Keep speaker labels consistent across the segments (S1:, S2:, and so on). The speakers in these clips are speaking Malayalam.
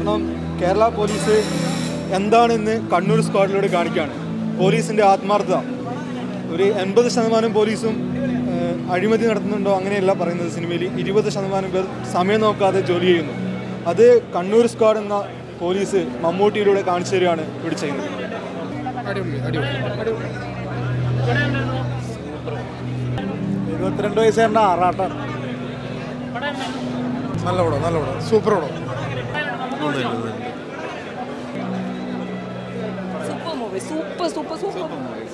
S1: കാരണം കേരള പോലീസ് എന്താണെന്ന് കണ്ണൂർ സ്ക്വാഡിലൂടെ കാണിക്കുകയാണ് പോലീസിൻ്റെ ആത്മാർത്ഥത ഒരു എൺപത് ശതമാനം പോലീസും ഏഹ്, അഴിമതി നടത്തുന്നുണ്ടോ അങ്ങനെയല്ല പറയുന്നത് സിനിമയിൽ ഇരുപത് ശതമാനം പേർ സമയം നോക്കാതെ ജോലി ചെയ്യുന്നു അത് കണ്ണൂർ സ്ക്വാഡ് എന്ന പോലീസ് മമ്മൂട്ടിയിലൂടെ കാണിച്ചു തരികയാണ് ഇവിടെ ചെയ്യുന്നത്
S2: ഇരുപത്തിരണ്ട് വയസ്സുകാരൻ്റെ ആറാട്ടാണ് നല്ല പടം നല്ല പടം സൂപ്പർ പടം
S3: super movie super super super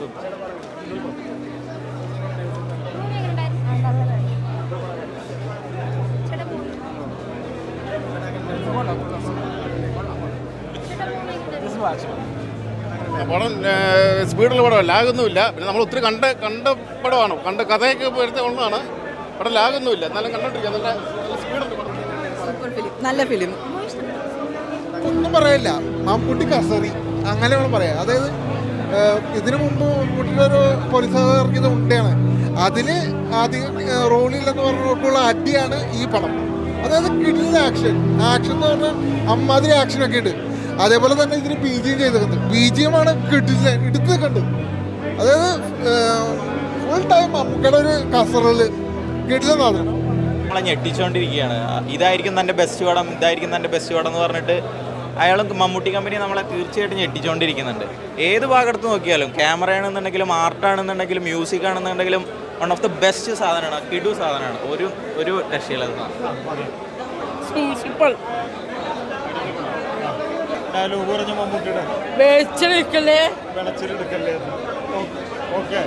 S4: പടം സ്പീഡിലുള്ള പടം ലാഗൊന്നുമില്ല പിന്നെ നമ്മൾ ഒത്തിരി കണ്ട കണ്ട പടമാണ് കണ്ട കഥയൊക്കെ എടുത്ത ഒന്നാണ് പടം ലാഗൊന്നുമില്ല എന്നാലും കണ്ടോണ്ടിരിക്കുക നല്ല നല്ല സ്പീഡുണ്ട് പടം
S3: സൂപ്പർ ഫിലിം നല്ല ഫിലിം
S2: ഒന്നും പറയില്ല മമ്മൂട്ടി കസറി അങ്ങനെ വേണം പറയാം അതായത് ഏഹ്, ഇതിനു മുമ്പ് മമ്മൂട്ടിയുടെ ഒരു പോലീസ് ഇറക്കിയത് ഉണ്ടയാണ് അതിന് ആദ്യം ഏഹ്, റോളില്ലെന്ന് പറഞ്ഞിട്ടുള്ള അടിയാണ് ഈ പടം അതായത് കിടില ആക്ഷൻ ആക്ഷൻ എന്ന് പറഞ്ഞാൽ അമ്മാതിരി ആക്ഷനൊക്കെ ഉണ്ട് അതേപോലെ തന്നെ ഇതിന് ബി ജിയും ചെയ്തിട്ടുണ്ട് ബി ജിയുമാണ് കിടില എടുത്ത് കണ്ട് അതായത് ഫുൾ ടൈം മമ്മൂക്കയുടെ ഒരു കസറല് കിടില സാധനം
S5: നമ്മളെ ഞെട്ടിച്ചുകൊണ്ടിരിക്കുകയാണ് ഇതായിരിക്കും തൻ്റെ ബെസ്റ്റ് പടം ഇതായിരിക്കും തൻ്റെ ബെസ്റ്റ് പടം എന്ന് പറഞ്ഞിട്ട് അയാളും മമ്മൂട്ടി കമ്പനി നമ്മളെ തീർച്ചയായിട്ടും ഞെട്ടിച്ചുകൊണ്ടിരിക്കുന്നുണ്ട് ഏത് ഭാഗത്ത് നോക്കിയാലും ക്യാമറ ആണെന്നുണ്ടെങ്കിലും ആർട്ടാണെന്നുണ്ടെങ്കിലും മ്യൂസിക് ആണെന്നുണ്ടെങ്കിലും വൺ ഓഫ് ദ ബെസ്റ്റ് സാധനമാണ് കിടു സാധനമാണ് ഒരു ഒരു രക്ഷയില്ലാത്ത സാധനം
S3: സൂപ്പർ
S2: ഡയലോഗ് പറഞ്ഞ മമ്മൂട്ടിയുടെ
S3: വെച്ചിരിക്കല്ലേ
S2: വെളച്ചിലെടുക്കല്ലേ ഓക്കെ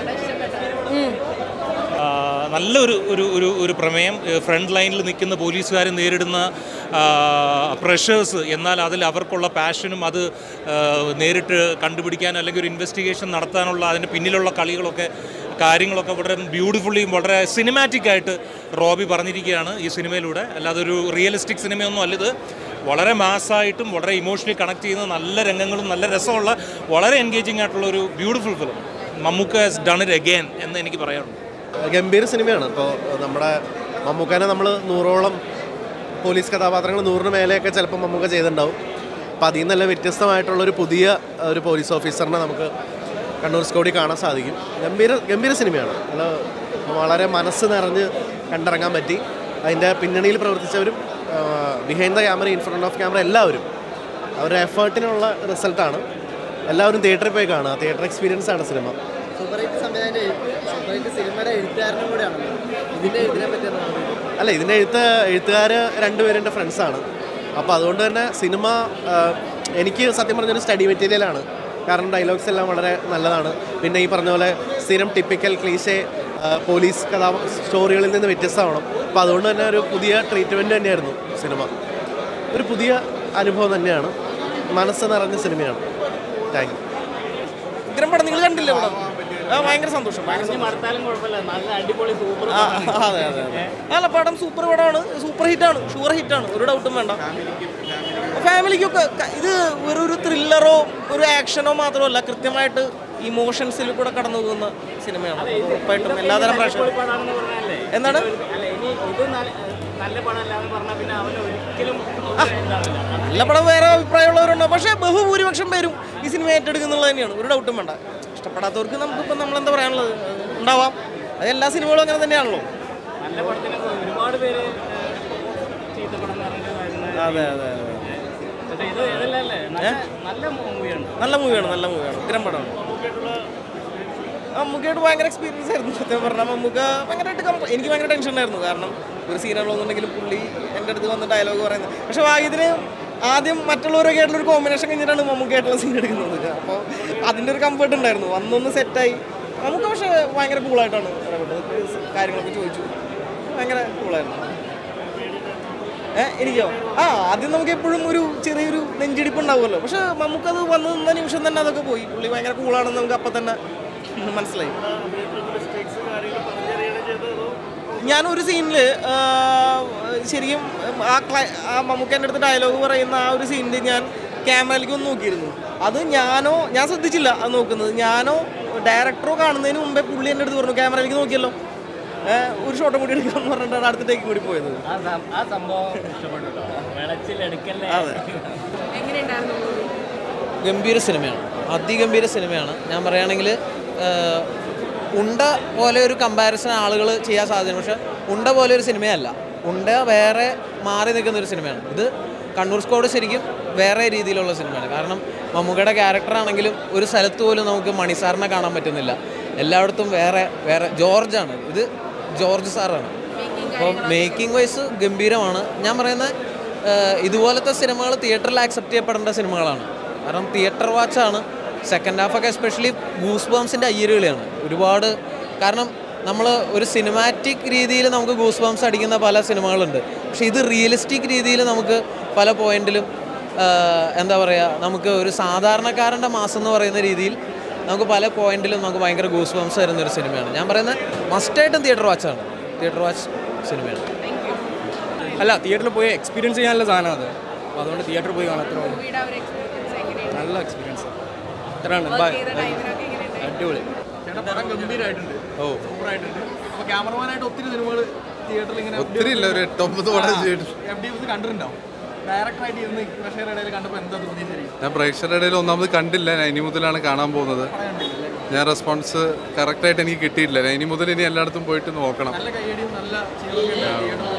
S6: ആ, നല്ലൊരു ഒരു ഒരു ഒരു പ്രമേയം ഫ്രണ്ട് ലൈനിൽ നിൽക്കുന്ന പോലീസുകാർ നേരിടുന്ന പ്രഷേഴ്സ് എന്നാൽ അതിൽ അവർക്കുള്ള പാഷനും അത് ആ, നേരിട്ട് കണ്ടുപിടിക്കാൻ അല്ലെങ്കിൽ ഒരു ഇൻവെസ്റ്റിഗേഷൻ നടത്താനുള്ള അതിൻ്റെ പിന്നിലുള്ള കളികളൊക്കെ കാര്യങ്ങളൊക്കെ വളരെ ബ്യൂട്ടിഫുള്ളിയും വളരെ സിനിമാറ്റിക് ആയിട്ട് റോബി പറഞ്ഞിരിക്കുകയാണ് ഈ സിനിമയിലൂടെ അല്ലാതെ ഒരു റിയലിസ്റ്റിക് സിനിമയൊന്നും അല്ല ഇത് വളരെ മാസ്സായിട്ടും വളരെ ഇമോഷണലി കണക്ട് ചെയ്യുന്ന നല്ല രംഗങ്ങളും നല്ല രസമുള്ള വളരെ എൻഗേജിങ് ആയിട്ടുള്ള ഒരു beautiful film Mammukka has done it again എന്ന് എനിക്ക് പറയാനുണ്ട്
S7: ഗംഭീര സിനിമയാണ് ഇപ്പോൾ നമ്മുടെ മമ്മൂക്കാനെ നമ്മൾ നൂറോളം പോലീസ് കഥാപാത്രങ്ങൾ നൂറിന് മേലെയൊക്കെ ചിലപ്പോൾ മമ്മൂക്ക ചെയ്തിട്ടുണ്ടാവും അപ്പോൾ അതിൽ നിന്നെല്ലാം വ്യത്യസ്തമായിട്ടുള്ള ഒരു പുതിയ ഒരു പോലീസ് ഓഫീസറിനെ നമുക്ക് കണ്ണൂർ സ്കോഡി കാണാൻ സാധിക്കും ഗംഭീര ഗംഭീര സിനിമയാണ് നല്ല വളരെ മനസ്സ് നിറഞ്ഞ് കണ്ടിറങ്ങാൻ പറ്റി അതിൻ്റെ പിന്നണിയിൽ പ്രവർത്തിച്ചവരും behind the camera in front of camera എല്ലാവരും അവരുടെ എഫേർട്ടിനുള്ള റിസൾട്ടാണ് എല്ലാവരും തിയേറ്ററിൽ പോയി കാണുക തിയേറ്റർ എക്സ്പീരിയൻസ് ആണ് സിനിമ
S8: സൂപ്പർ ഹിറ്റ് സംവിധാനം സൂപ്പർ ഹിറ്റ് സിനിമയുടെ എഴുത്തുകാരനും കൂടെയാണ് ഇതിന്റെ ഇതിനെ പറ്റി എന്താ പറയുക?
S7: അല്ല ഇതിൻ്റെ എഴുത്ത് എഴുത്തുകാർ രണ്ടുപേരും എൻ്റെ ഫ്രണ്ട്സാണ് അപ്പോൾ അതുകൊണ്ട് തന്നെ സിനിമ ആ, എനിക്ക് സത്യം പറഞ്ഞൊരു സ്റ്റഡി മെറ്റീരിയലാണ് കാരണം ഡയലോഗ്സ് എല്ലാം വളരെ നല്ലതാണ് പിന്നെ ഈ പറഞ്ഞ പോലെ സ്ഥിരം ടിപ്പിക്കൽ ക്ലീശെ പോലീസ് കഥാ സ്റ്റോറികളിൽ നിന്ന് വ്യത്യസ്തമാണ് അപ്പോൾ അതുകൊണ്ട് തന്നെ ഒരു പുതിയ ട്രീറ്റ്മെൻറ്റ് തന്നെയായിരുന്നു സിനിമ ഒരു പുതിയ അനുഭവം തന്നെയാണ് മനസ്സ് നിറഞ്ഞ സിനിമയാണ് താങ്ക് യു
S9: ഉഗ്രം പടം നിങ്ങൾ കണ്ടില്ലേ പടം ആ ഭയങ്കര സന്തോഷം ഭയങ്കര സന്തോഷം. ആ, അതെ അതെ അതെ അല്ല പടം സൂപ്പർ പടമാണ് സൂപ്പർ ഹിറ്റാണ് ഷുവർ ഹിറ്റാണ് ഒരു ഡൗട്ടും വേണ്ട ഫാമിലിക്കൊക്കെ ക- ഇത് വെറും ഒരു ത്രില്ലറോ ഒരു ആക്ഷനോ മാത്രമല്ല കൃത്യമായിട്ട് ഇമോഷൻസിൽ കൂടെ കടന്നു പോകുന്ന സിനിമയാണ് അത് ഉറപ്പായിട്ടും എല്ലാതരം പ്രേക്ഷകർ എന്താണ് ആ, നല്ല പടം വേറെ അഭിപ്രായമുള്ളവരുണ്ടോ പക്ഷേ ബഹുഭൂരിപക്ഷം പേരും ഈ സിനിമ ഏറ്റെടുക്കുന്നുള്ളത് തന്നെയാണ് ഒരു ഡൗട്ടും വേണ്ട ഇഷ്ടപ്പെടാത്തവർക്ക് നമുക്കിപ്പോൾ നമ്മളെന്താ പറയാനുള്ളത് ഉണ്ടാവാം അത് എല്ലാ സിനിമകളും അങ്ങനെ തന്നെയാണല്ലോ അതെ അതെ അതെ ഏ? നല്ല മൂവിയാണ് നല്ല മൂവിയാണ് ഉഗ്രം പടമാണ് മമ്മൂക്കയായിട്ട് ഭയങ്കര എക്സ്പീരിയൻസ് ആയിരുന്നു സത്യം പറഞ്ഞാൽ മമ്മൂക്ക ഭയങ്കരമായിട്ട് കംഫ എനിക്ക് ഭയങ്കര ടെൻഷൻ ഉണ്ടായിരുന്നു കാരണം ഒരു സീനുള്ളതെന്നുണ്ടെങ്കിലും പുള്ളി എൻ്റെ അടുത്ത് വന്ന് ഡയലോഗ് പറയുന്നത് പക്ഷേ ഭാഗ്യത്തിന് ആദ്യം മറ്റുള്ളവരൊക്കെ ആയിട്ടുള്ള ഒരു കോമ്പിനേഷൻ കഴിഞ്ഞിട്ടാണ് മമ്മൂക്കയായിട്ടുള്ള സീൻ എടുക്കുന്നത് അപ്പോൾ അതിൻ്റെ ഒരു കംഫർട്ട് ഉണ്ടായിരുന്നു വന്നൊന്ന് സെറ്റായി നമുക്ക് പക്ഷേ ഭയങ്കര കൂളായിട്ടാണ് ഇടപെട്ടത് കാര്യങ്ങളൊക്കെ ചോദിച്ചു ഭയങ്കര കൂളായിരുന്നു ഏ എനിക്കോ ആ ആദ്യം നമുക്ക് എപ്പോഴും ഒരു ചെറിയൊരു നെഞ്ചിടിപ്പ് ഉണ്ടാവുമല്ലോ പക്ഷെ നമുക്കത് വന്ന് നിന്ന നിമിഷം തന്നെ അതൊക്കെ പോയി പുള്ളി ഭയങ്കര കൂളാണെന്ന് നമുക്ക് അപ്പം തന്നെ മനസ്സിലായി ഞാൻ ഒരു സീനിൽ ശരിക്കും ആ ക്ലൈ ആ മമ്മൂക്കേൻ്റെ അടുത്ത് ഡയലോഗ് പറയുന്ന ആ ഒരു സീനിൽ ഞാൻ ക്യാമറയിലേക്ക് ഒന്ന് നോക്കിയിരുന്നു അത് ഞാനോ ഞാൻ ശ്രദ്ധിച്ചില്ല അത് നോക്കുന്നത് ഞാനോ ഡയറക്ടറോ കാണുന്നതിന് മുമ്പേ പുള്ളി എൻ്റെ അടുത്ത് പറഞ്ഞു ക്യാമറയിലേക്ക് നോക്കിയല്ലോ ഏഹ്, ഒരു ഷോട്ടും കൂടി എടുക്കണം എന്ന് പറഞ്ഞിട്ടാണ് അടുത്ത ടേക്ക് കൂടി പോയത്
S8: ആ സംഭവം ഇഷ്ടപ്പെട്ടു കേട്ടോ വിളച്ചിലെടുക്കല്ലേ
S9: അതെ
S3: എങ്ങനെയുണ്ടായിരുന്നു movie?
S10: ഗംഭീര സിനിമയാണ് അതിഗംഭീര സിനിമയാണ് ഞാൻ പറയുകയാണെങ്കിൽ ഉണ്ട പോലെ ഒരു കമ്പാരിസൺ ആളുകൾ ചെയ്യാൻ സാധ്യത പക്ഷെ ഉണ്ട പോലെ ഒരു സിനിമയല്ല ഉണ്ട വേറെ മാറി നിൽക്കുന്ന ഒരു സിനിമയാണ് ഇത് കണ്ണൂർ സ്കോഡ് ശരിക്കും വേറെ രീതിയിലുള്ള സിനിമയാണ് കാരണം മമ്മൂക്കയുടെ ക്യാരക്ടറാണെങ്കിലും ഒരു സ്ഥലത്ത് പോലും നമുക്ക് മണിസാറിനെ കാണാൻ പറ്റുന്നില്ല എല്ലായിടത്തും വേറെ വേറെ ജോർജാണ് ഇത് ജോർജ് സാറാണ് അപ്പോൾ മേക്കിംഗ് വൈസ് ഗംഭീരമാണ് ഞാൻ പറയുന്നത് ഇതുപോലത്തെ സിനിമകൾ തിയേറ്ററിൽ ആക്സെപ്റ്റ് ചെയ്യപ്പെടേണ്ട സിനിമകളാണ് കാരണം തിയേറ്റർ വാച്ചാണ് സെക്കൻഡ് ഹാഫൊക്കെ എസ്പെഷ്യലി ഗൂസ് ബംസിൻ്റെ അയ്യരുകളിയാണ് ഒരുപാട് കാരണം നമ്മൾ ഒരു സിനിമാറ്റിക് രീതിയിൽ നമുക്ക് ഗൂസ് ബംസ് അടിക്കുന്ന പല സിനിമകളുണ്ട് പക്ഷേ ഇത് റിയലിസ്റ്റിക് രീതിയിൽ നമുക്ക് പല പോയിന്റിലും എന്താ പറയുക നമുക്ക് ഒരു സാധാരണക്കാരൻ്റെ മാസം എന്ന് പറയുന്ന രീതിയിൽ നമുക്ക് പല പോയിന്റിലും നമുക്ക് ഭയങ്കര ഗൂസ് ബംസ് തരുന്ന ഒരു സിനിമയാണ് ഞാൻ പറയുന്നത് മസ്റ്റായിട്ടും തിയേറ്റർ വാച്ചാണ് തിയേറ്റർ വാച്ച് സിനിമയാണ്
S9: അല്ല തിയേറ്ററിൽ പോയി എക്സ്പീരിയൻസ് ചെയ്യാനുള്ള സാധനം അത് അപ്പോൾ അതുകൊണ്ട് തിയേറ്ററിൽ പോയി കാണാം അത്ര
S3: മൂവിയുടെ ആ ഒരു എക്സ്പീരിയൻസ് എങ്ങനെയുണ്ട്
S9: നല്ല എക്സ്പീരിയൻസ് അത്രയാണ്
S3: വർക്ക് ചെയ്ത ടൈമിനൊക്കെ എങ്ങനെയുണ്ട്
S9: അടിപൊളി
S11: പടം ഗംഭീരമായിട്ടുണ്ട്
S12: ഓ
S11: സൂപ്പറായിട്ടുണ്ട് അപ്പോൾ ക്യാമറമാനായിട്ട് ഒത്തിരി സിനിമകൾ തിയേറ്ററിൽ ഇങ്ങനെ
S12: ഒത്തിരി ഇല്ല ഒരു എട്ടൊമ്പത് പടം ചെയ്തിട്ടുണ്ട്
S11: എഫ് ഡി എഫ് കണ്ടിട്ടുണ്ടാവും ഡയറക്ടറായിട്ട് ഇരുന്ന് പ്രഷറുടെ ഇടയിൽ കണ്ടപ്പോൾ എന്താ തോന്നിയത് ശരി
S12: ഞാൻ പ്രേക്ഷകരുടെ ഇടയിൽ ഒന്നാമത് കണ്ടില്ല ഞാൻ ഇനി മുതലാണ് കാണാൻ പോകുന്നത് ഞാൻ റെസ്പോൺസ് കറക്റ്റായിട്ട് എനിക്ക് കിട്ടിയിട്ടില്ല ഞാൻ ഇനി മുതൽ ഇനി എല്ലായിടത്തും പോയിട്ട് നോക്കണം
S11: നല്ല കയ്യടിയും നല്ല ചിരിയൊക്കെ ഉണ്ട്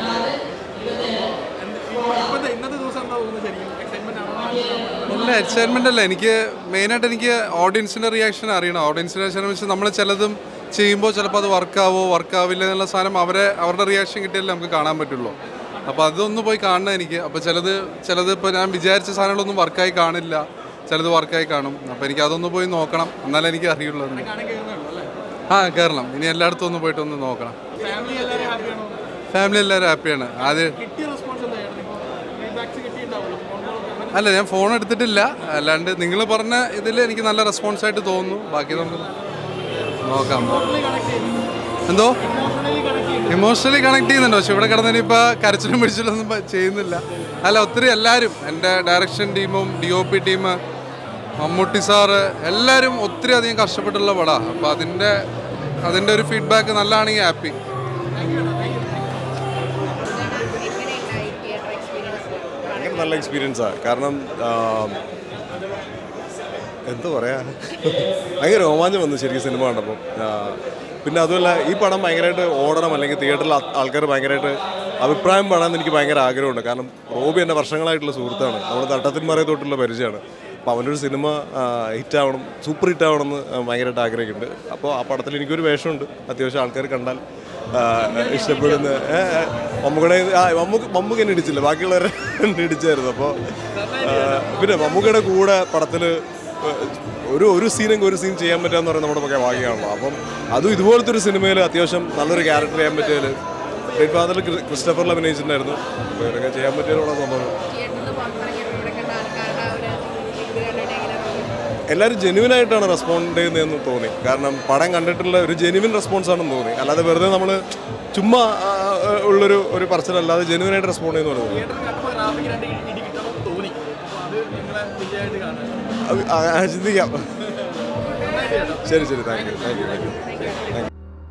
S11: ഇപ്പോഴത്തെ ഇന്നത്തെ ദിവസം എന്താ തോന്നുന്നത് ശരിക്കും എക്സൈറ്റ്മെന്റ് ആണോ
S12: ഇല്ല എക്സൈറ്റ്മെന്റ് അല്ല എനിക്ക് മെയിനായിട്ട് എനിക്ക് ഓഡിയൻസിന്റെ റിയാക്ഷൻ അറിയണം ഓഡിയൻസിന്റെ റിയാക്ഷൻ വെച്ച് നമ്മൾ ചിലതും ചെയ്യുമ്പോൾ ചിലപ്പോൾ അത് വർക്കാവോ വർക്കാവില്ല എന്നുള്ള സാധനം അവരെ അവരുടെ റിയാക്ഷൻ കിട്ടിയാലേ നമുക്ക് കാണാൻ പറ്റുള്ളൂ അപ്പോൾ അതൊന്ന് പോയി കാണണം എനിക്ക് അപ്പോൾ ചിലത് ചിലത് ഇപ്പോൾ ഞാൻ വിചാരിച്ച സാധനങ്ങളൊന്നും വർക്കായി കാണില്ല ചിലത് വർക്കായി കാണും അപ്പോൾ എനിക്ക് അതൊന്ന് പോയി നോക്കണം എന്നാലേ എനിക്ക് അറിയുള്ളൂ എന്ന്. ആ കയറണം ഇനി എല്ലായിടത്തും ഒന്ന് പോയിട്ട് ഒന്ന് നോക്കണം
S11: ഫാമിലി എല്ലാവരും ഹാപ്പിയാണോ
S12: ഫാമിലി എല്ലാവരും ഹാപ്പിയാണ് ആദ്യം
S11: കിട്ടിയ റെസ്പോൺസ് എന്തായിരുന്നു ഇപ്പോൾ ഫീഡ്ബാക്സ് കിട്ടിയിട്ടുണ്ടാവുള്ളൂ ഫോണുകളൊക്കെ
S12: അല്ല ഞാൻ ഫോൺ എടുത്തിട്ടില്ല അല്ലാണ്ട് നിങ്ങൾ പറഞ്ഞ ഇതിൽ എനിക്ക് നല്ല റെസ്പോൺസ് ആയിട്ട് തോന്നുന്നു ബാക്കി നമുക്ക് നോക്കാം എന്തോ ഇമോഷണലി കണക്ട് ചെയ്യുന്നുണ്ട് പക്ഷെ ഇവിടെ കിടന്ന് ഇനിയിപ്പോൾ കരച്ചിലും പിടിച്ചിലൊന്നും പ- ചെയ്യുന്നില്ല അല്ല ഒത്തിരി എല്ലാവരും എൻ്റെ ഡയറക്ഷൻ ടീമും D O P team Mammootty sir എല്ലാവരും ഒത്തിരി അധികം കഷ്ടപ്പെട്ടുള്ള പടമാണ് അപ്പോൾ അതിൻ്റെ അതിൻ്റെ ഒരു ഫീഡ്ബാക്ക് നല്ലതാണെങ്കിൽ ഹാപ്പി
S13: ഭയങ്കര നല്ല എക്സ്പീരിയൻസാണ് കാരണം ആ, എന്താ പറയാ ഭയങ്കര രോമാഞ്ചം വന്നു ശരിക്കും സിനിമ കണ്ടപ്പോൾ ആ, പിന്നെ അതുമല്ല ഈ പടം ഭയങ്കരമായിട്ട് ഓടണം അല്ലെങ്കിൽ തിയേറ്ററിൽ ആൾക്കാർ ഭയങ്കരമായിട്ട് അഭിപ്രായം പറയണമെന്ന് എനിക്ക് ഭയങ്കര ആഗ്രഹമുണ്ട് കാരണം റോബി എൻ്റെ വർഷങ്ങളായിട്ടുള്ള സുഹൃത്താണ് നമ്മൾ തട്ടത്തിന്മാരെ തൊട്ടുള്ള പരിചയമാണ് അപ്പോൾ അവൻ്റെ ഒരു സിനിമ ഹിറ്റ് ആവണം സൂപ്പർ ഹിറ്റ് ആവണം എന്ന് ഭയങ്കരമായിട്ട് ആഗ്രഹിക്കുന്നുണ്ട് അപ്പോൾ ആ പടത്തിൽ എനിക്കൊരു വേഷമുണ്ട് അത്യാവശ്യം ആൾക്കാർ കണ്ടാൽ ആ, ഇഷ്ടപ്പെടുന്ന ഏ, ഏ, മമ്മൂക്കയുടെ ആ മമ്മൂക്ക് മമ്മൂക്ക് എന്നെ ഇടിച്ചില്ല ബാക്കിയുള്ളവരെ എന്നെ ഇടിച്ചായിരുന്നു അപ്പോൾ പിന്നെ മമ്മൂക്കയുടെ കൂടെ പടത്തിൽ ഒരു ഒരു സീനെങ്കിൽ ഒരു സീൻ ചെയ്യാൻ പറ്റുക എന്ന് പറയുന്നത് നമ്മുടെ ഒക്കെ ഭാഗ്യമാണല്ലോ അപ്പം അതും ഇതുപോലത്തെ ഒരു സിനിമയിൽ അത്യാവശ്യം നല്ലൊരു ക്യാരക്ടർ ചെയ്യാൻ പറ്റിയാൽ ഗ്രേറ്റ് ഫാദറിൽ ക്രിസ്റ്റഫറിൽ അഭിനയിച്ചിട്ടുണ്ടായിരുന്നു അപ്പോൾ ഇതൊക്കെ ചെയ്യാൻ പറ്റിയാലുള്ള സംഭവം
S3: തിയേറ്ററിൽ നിന്ന് പുറത്തിറങ്ങിയപ്പോൾ ഇവിടെ കണ്ട ആൾക്കാരുടെ ആ ഒരു ഇത് കണ്ടിട്ട് എങ്ങനെ തോന്നി
S13: എല്ലാവരും ജെന്യൂൻ ആയിട്ടാണ് റെസ്പോണ്ട് ചെയ്യുന്നതെന്ന് തോന്നി കാരണം പടം കണ്ടിട്ടുള്ള ഒരു ജെന്യൂൻ റെസ്പോൺസ് ആണെന്ന് തോന്നി അല്ലാതെ വെറുതെ നമ്മൾ ചുമ്മാ ആ, ആ, ഉള്ളൊരു ഒരു പറച്ചിലല്ലാതെ ജെന്യൂൻ ആയിട്ട് റെസ്പോണ്ട് ചെയ്യുന്ന പോലെ തോന്നി
S11: ഗ്രാഫിക് രണ്ട് ഇടി കിട്ടണമെന്ന് തോന്നി അപ്പോൾ അത് നിങ്ങളെ വിജയമായിട്ട് കാണാൻ
S13: അത് ആ, ആ, ചിന്തിക്കാം ശരി ശരി thank you thank you thank you thank you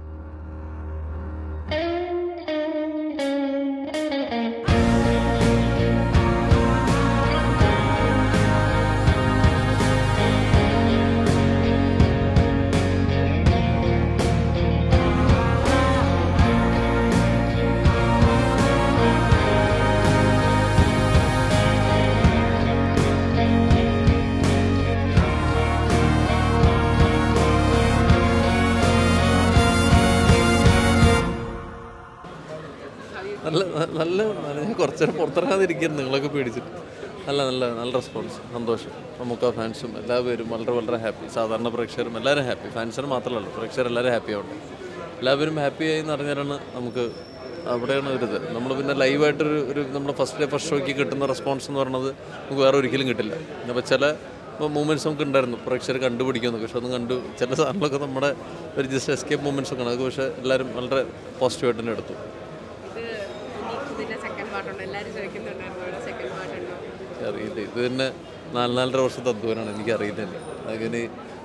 S14: നല്ല നല്ല നല്ല ഞാൻ കുറച്ച് നേരം പുറത്തിറങ്ങാതിരിക്കുന്നു നിങ്ങളൊക്കെ പേടിച്ചിട്ട് നല്ല നല്ല നല്ല റെസ്പോൺസ് സന്തോഷം നമുക്ക് ഫാൻസും എല്ലാവരും വളരെ വളരെ ഹാപ്പി സാധാരണ പ്രേക്ഷകരും എല്ലാവരും ഹാപ്പി ഫാൻസിന് മാത്രമല്ല പ്രേക്ഷകർ എല്ലാവരും ഹാപ്പി ആവട്ടെ എല്ലാവരും ഹാപ്പി ആയി എന്ന് അറിഞ്ഞാലാണ് നമുക്ക് അവിടെയാണ് ഒരു ഇത് നമ്മൾ പിന്നെ ലൈവായിട്ടൊരു ഒരു നമ്മുടെ ഫസ്റ്റ് ഡേ ഫസ്റ്റ് ഷോയ്ക്ക് കിട്ടുന്ന റെസ്പോൺസ് എന്ന് പറയുന്നത് നമുക്ക് വേറെ ഒരിക്കലും കിട്ടില്ല അപ്പോൾ ചില മൂമെൻറ്റ്സ് നമുക്ക് ഉണ്ടായിരുന്നു പ്രേക്ഷകർ കണ്ടുപിടിക്കുമെന്നൊക്കെ പക്ഷെ ഒന്നും കണ്ടു ചില സാധനങ്ങളൊക്കെ നമ്മുടെ ഒരു ജസ്റ്റ് എസ്കേപ്പ് മൂമെൻറ്റ്സ് ഒക്കെ ആണ് അതൊക്കെ പക്ഷേ എല്ലാവരും വളരെ പോസിറ്റീവായിട്ട് തന്നെ എടുത്തു
S3: ഇത് ഇനി ഇതിന്റെ സെക്കൻഡ് പാർട്ടുണ്ടോ എല്ലാവരും ചോദിക്കുന്നുണ്ടായിരുന്നു ഇവിടെ സെക്കൻഡ് പാർട്ടുണ്ടോ
S14: അറിയില്ല ഇത് തന്നെ നാല് നാലര വർഷത്തെ അധ്വാനമാണ് എനിക്കറിയില്ല തന്നെ അതിന്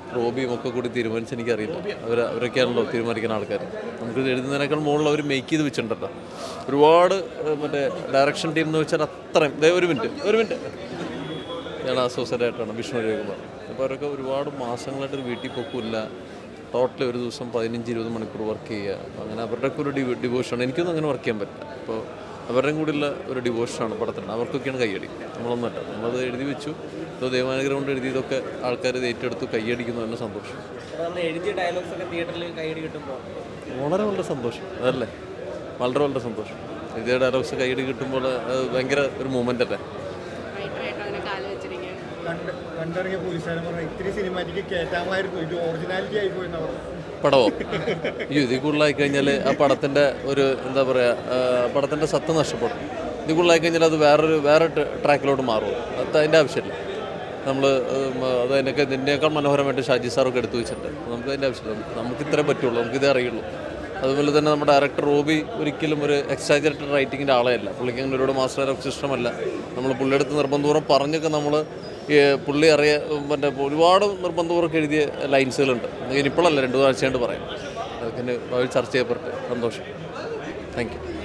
S14: റോബിയും ഒക്കെ കൂടി തീരുമാനിച്ച് എനിക്കറിയില്ല അവർ അവരൊക്കെയാണല്ലോ തീരുമാനിക്കുന്ന ആൾക്കാർ നമുക്ക് എഴുതുന്നതിനേക്കാൾ മുകളിൽ അവർ മേക്ക് ചെയ്ത് വെച്ചിട്ടുണ്ടല്ലോ ഒരുപാട് ഏഹ്, മറ്റേ ഡയറക്ഷൻ ടീം എന്ന് വെച്ചാൽ അത്രയും ദേ ഒരു മിനിറ്റ് ഒരു മിനിറ്റ് ഞാൻ അസോസിയേറ്റ് ആയിട്ടാണ് വിഷ്ണു രവികുമാർ അപ്പോൾ അവരൊക്കെ ഒരുപാട് മാസങ്ങളായിട്ട് ഒരു വീട്ടിൽ പൊക്കില്ല ടോട്ടലി ഒരു ദിവസം പതിനഞ്ച് ഇരുപത് മണിക്കൂർ വർക്ക് ചെയ്യുക അങ്ങനെ അവരുടെയൊക്കെ ഒരു ഡിവോ ഡിവോഷനാണ് എനിക്കൊന്നും അങ്ങനെ വർക്ക് ചെയ്യാൻ പറ്റില്ല അപ്പോൾ അവരുടെയും കൂടിയുള്ള ഒരു ഡിവോഷനാണ് പടത്തിന് അവർക്കൊക്കെയാണ് കയ്യടി നമ്മളൊന്നുമല്ല നമ്മളത് എഴുതി വെച്ചു ഇപ്പോൾ ദൈവാനുഗ്രഹം കൊണ്ട് എഴുതിയതൊക്കെ ആൾക്കാർ ഇത് ഏറ്റെടുത്ത് കയ്യടിക്കുന്നു തന്നെ സന്തോഷം
S9: നമ്മൾ എഴുതിയ ഡയലോഗ്സ് ഒക്കെ തിയേറ്ററിൽ കൈയടി കിട്ടുമ്പോൾ
S14: വളരെ വളരെ സന്തോഷം അതല്ലേ വളരെ വളരെ സന്തോഷം എഴുതിയ ഡയലോഗ്സ് കയ്യടി കിട്ടുമ്പോൾ അത് ഭയങ്കര ഒരു മൂമെൻ്റ് അല്ലേ
S3: റൈറ്ററായിട്ട് അങ്ങനെ കാല് വെച്ചിരിക്കുകയാണ്
S11: കണ്ട് കണ്ടിറങ്ങിയ പോലീസുകാരൻ പറഞ്ഞ ഇത്തിരി സിനിമാറ്റിക്ക് കയറ്റാമായിരുന്നു ഇത് ഒറിജിനാലിറ്റി ആയി പോയി പറഞ്ഞു
S14: പടമോ അയ്യോ ഇതിൽ കൂടുതലായി കഴിഞ്ഞാൽ ആ പടത്തിൻ്റെ ഒരു എന്താ പറയുക പടത്തിൻ്റെ സത്ത് നഷ്ടപ്പെടും ഇതിൽ കൂടുതലായി കഴിഞ്ഞാൽ അത് വേറൊരു വേറെ ട്ര- ട്രാക്കിലോട്ട് മാറും അത് അതിൻ്റെ ആവശ്യമില്ല നമ്മൾ അത് അതിനൊക്കെ ഇതിൻ്റെക്കാൾ മനോഹരമായിട്ട് ഷാജി സാറൊക്കെ എടുത്തു വെച്ചിട്ടുണ്ട് നമുക്ക് അതിൻ്റെ ആവശ്യമില്ല നമുക്ക് ഇത്രേ പറ്റുള്ളൂ നമുക്കിതേ അറിയുള്ളൂ അതുപോലെ തന്നെ നമ്മുടെ ഡയറക്ടർ റോബി ഒരിക്കലും ഒരു എക്സാജറേറ്റഡ് റൈറ്റിങ്ങിൻ്റെ ആളെയല്ല പുള്ളിക്ക് അങ്ങനെ ഒരുപാട് മാസ്റ്റർ ഡയറക്ടർ സിസ്റ്റമല്ല നമ്മൾ പുള്ളിയെടുത്ത് നിർബന്ധപൂർവ്വം പറഞ്ഞൊക്കെ നമ്മൾ പുള്ളി അറിയ മറ്റേ ഒരുപാട് നിർബന്ധപൂർവ്വം എഴുതിയ ലൈൻസുകളുണ്ട് ഇനിയിപ്പോഴല്ല രണ്ടു ആഴ്ച കൊണ്ട് പറയാം അതൊക്കെ ഇനി ഭാവിയിൽ ചർച്ച ചെയ്യപ്പെട്ട് സന്തോഷം താങ്ക് യു